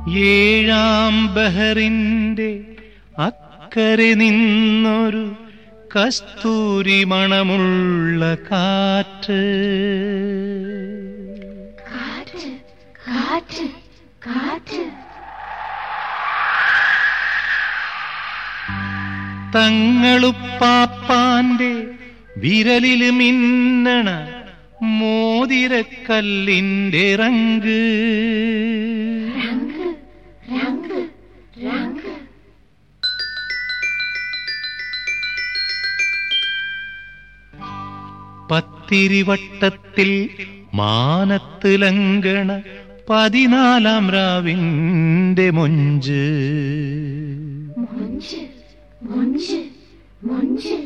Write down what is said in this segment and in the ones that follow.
ഏഴാം ബഹറിന്റെ അക്കരെ നിന്നൊരു കസ്തൂരി മണമുള്ള കാറ്റ് കാറ്റ് കാറ്റ് കാറ്റ് തങ്ങളുപ്പാപ്പാന്റെ വിരലില് മിന്നണ മോതിരക്കല്ലിന്റെ റങ്ക് രംഗ് രംഗ് രംഗ് പത്തിരിവട്ടത്തിൽ മാനത്ത് ലങ്കണ പതിനാലാം രാവിന്റെ മൊഞ്ച് മൊഞ്ച് മൊഞ്ച് മൊഞ്ച്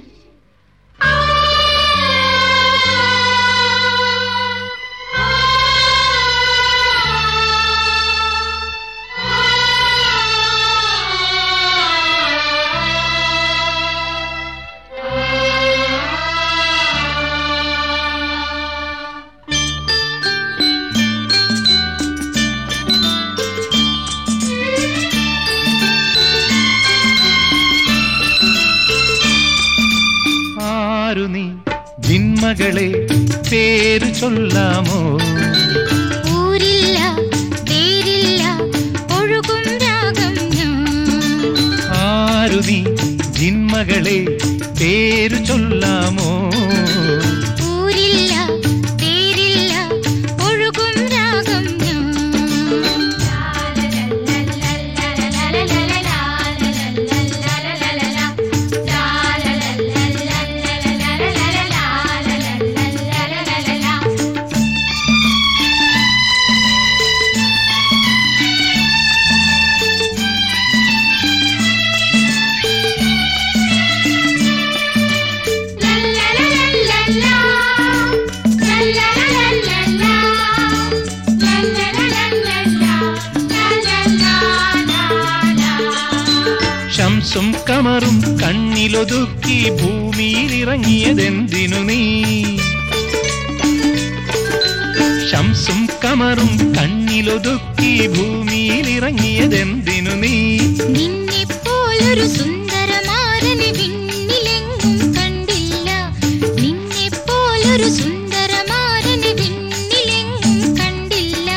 ആരു നീ ജിന്മകളെ പേരു ചൊല്ലാമോ ഊരില്ല പേരില്ല ഒഴുകും രാഗം ഞാൻ ആരു നീ ജിന്മകളെ പേരു ചൊല്ലാമോ ഊരില്ല പേരില്ല ഒഴുകും രാഗം ഞാൻ ശംസും കമറും കണ്ണിലൊതുക്കി ഭൂമിയിൽ ഇറങ്ങിയതെന്തിനു നീ ശംസും കമറും കണ്ണിലൊതുക്കി ഭൂമിയിൽ ഇറങ്ങിയതെന്തിനു നീ നിന്നെപ്പോലൊരു സുന്ദരമാരനെ വിണ്ണിലെങ്ങും കണ്ടില്ല നിന്നെപ്പോലൊരു സുന്ദരമാരനെ വിണ്ണിലെങ്ങും കണ്ടില്ല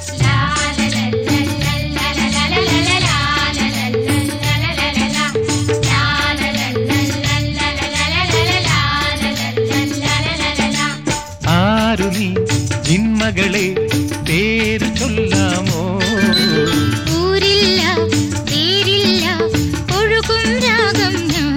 ആരു നീ ജിന്മകളെ പേരു ചൊല്ലാമോ ഊരില്ല പേരില്ല ഒഴുകും രാഗം ഞാൻ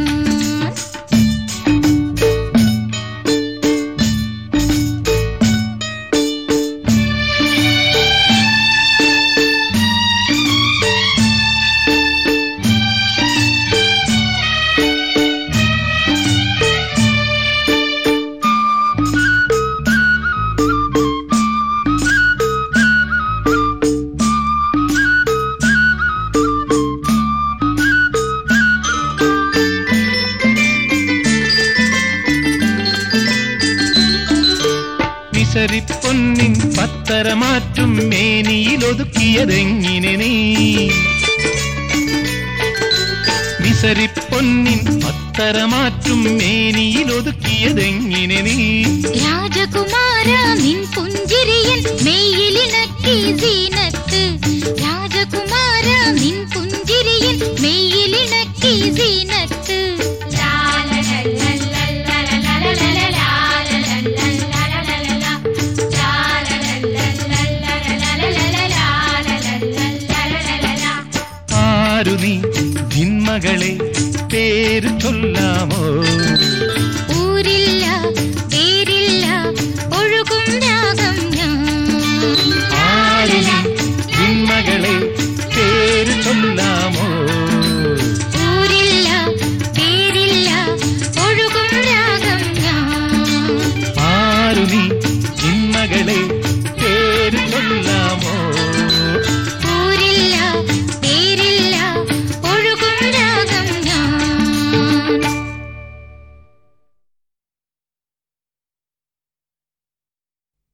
നിസരിപ്പൊന്നിൻ പത്തരമാറ്റും മേനിയിലൊതുക്കിയതെങ്ങിനെ നീ വിസരിപ്പൊന്നിൻ പത്തരമാറ്റും മേനിയിലൊതുക്കിയതെങ്ങിനെ നീ രാജകുമാര നിൻ പുഞ്ചിരിയൻ മെയ്യിലിണക്കി സീനത്ത് രാജകുമാര നിൻ പുഞ്ചിരിയൻ മെയ്യിലിണക്കി സീനത്ത് ആരു നീ ജിന്മകളെ പേരു ചൊല്ലാമോ